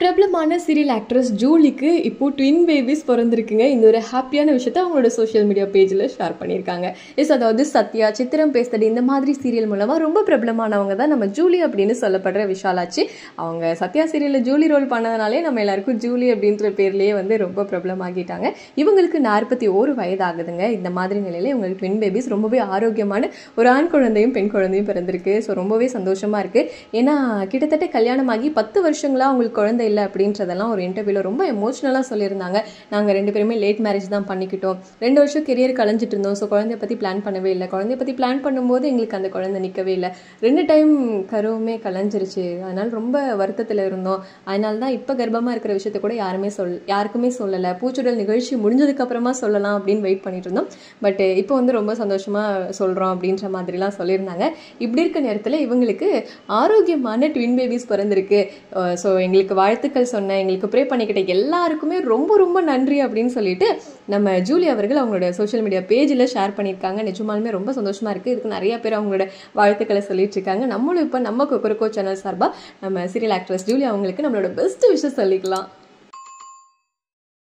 பிரபலமான serial actress ஜூலிக்கு இப்போ twin babies பிறந்திருக்குங்க இந்த ஒரு ஹாப்பியான விஷயத்த அவங்களோட சோஷியல் மீடியா பேஜில் ஷேர் பண்ணியிருக்காங்க எஸ் அதாவது சத்யா சித்திரம் பேசுறது இந்த மாதிரி சீரியல் மூலமாக ரொம்ப பிரபலமானவங்க தான் நம்ம ஜூலி அப்படின்னு சொல்லப்படுற விஷாலாச்சு அவங்க சத்யா சீரியலில் ஜூலி ரோல் பண்ணதுனாலே நம்ம எல்லாருக்கும் ஜூலி அப்படின்ற பேர்லேயே வந்து ரொம்ப பிரபலமாகிட்டாங்க இவங்களுக்கு நாற்பத்தி ஓரு வயதாகுதுங்க இந்த மாதிரி நிலையில இவங்களுக்கு ட்வின் பேபிஸ் ரொம்பவே ஆரோக்கியமான ஒரு ஆண் குழந்தையும் பெண் குழந்தையும் பிறந்திருக்கு ஸோ ரொம்பவே சந்தோஷமா இருக்கு ஏன்னா கிட்டத்தட்ட கல்யாணமாகி பத்து வருஷங்களா அவங்களுக்கு குழந்தை இல்லை அப்படின்றதெல்லாம் ஒரு இன்டர்வியூவில் ரொம்ப எமோஷ்னலாக சொல்லியிருந்தாங்க நாங்கள் ரெண்டு பேருமே லேட் மேரேஜ் தான் பண்ணிக்கிட்டோம் ரெண்டு வருஷம் கெரியர் கலைஞ்சிட்டு இருந்தோம் ஸோ குழந்தைய பற்றி பிளான் பண்ணவே இல்லை குழந்தைய பற்றி பிளான் பண்ணும்போது எங்களுக்கு அந்த குழந்தை நிற்கவே இல்லை ரெண்டு டைம் கருவுமே கலைஞ்சிருச்சு அதனால ரொம்ப வருத்தத்தில் இருந்தோம் அதனால தான் இப்போ கர்ப்பமாக இருக்கிற விஷயத்த கூட யாருமே சொல் யாருக்குமே சொல்லலை பூச்சுடல் நிகழ்ச்சி முடிஞ்சதுக்கு அப்புறமா சொல்லலாம் அப்படின்னு வெயிட் பண்ணிட்டு இருந்தோம் பட் இப்போ வந்து ரொம்ப சந்தோஷமாக சொல்கிறோம் அப்படின்ற மாதிரிலாம் சொல்லியிருந்தாங்க இப்படி இருக்க நேரத்தில் இவங்களுக்கு ஆரோக்கியமான ட்வின் பேபிஸ் பிறந்திருக்கு ஸோ எங்களுக்கு வாழ்த்துக்கள் சொன்ன எங்களுக்கு ப்ரே பண்ணிக்கிட்ட எல்லாருக்குமே ரொம்ப ரொம்ப நன்றி அப்படின்னு சொல்லிட்டு நம்ம ஜூலி அவர்கள் அவங்களோட சோஷியல் மீடியா பேஜில் ஷேர் பண்ணியிருக்காங்க நிஜமாலுமே ரொம்ப சந்தோஷமாக இருக்குது இதுக்கு நிறைய பேர் அவங்களோட வாழ்த்துக்களை சொல்லிட்டு இருக்காங்க நம்மளும் இப்போ நம்ம கொக்கரக்கோ சேனல் சார்பாக நம்ம சீரியல் ஆக்ட்ரஸ் ஜூலி அவங்களுக்கு நம்மளோட பெஸ்ட் விஷயம் சொல்லிக்கலாம்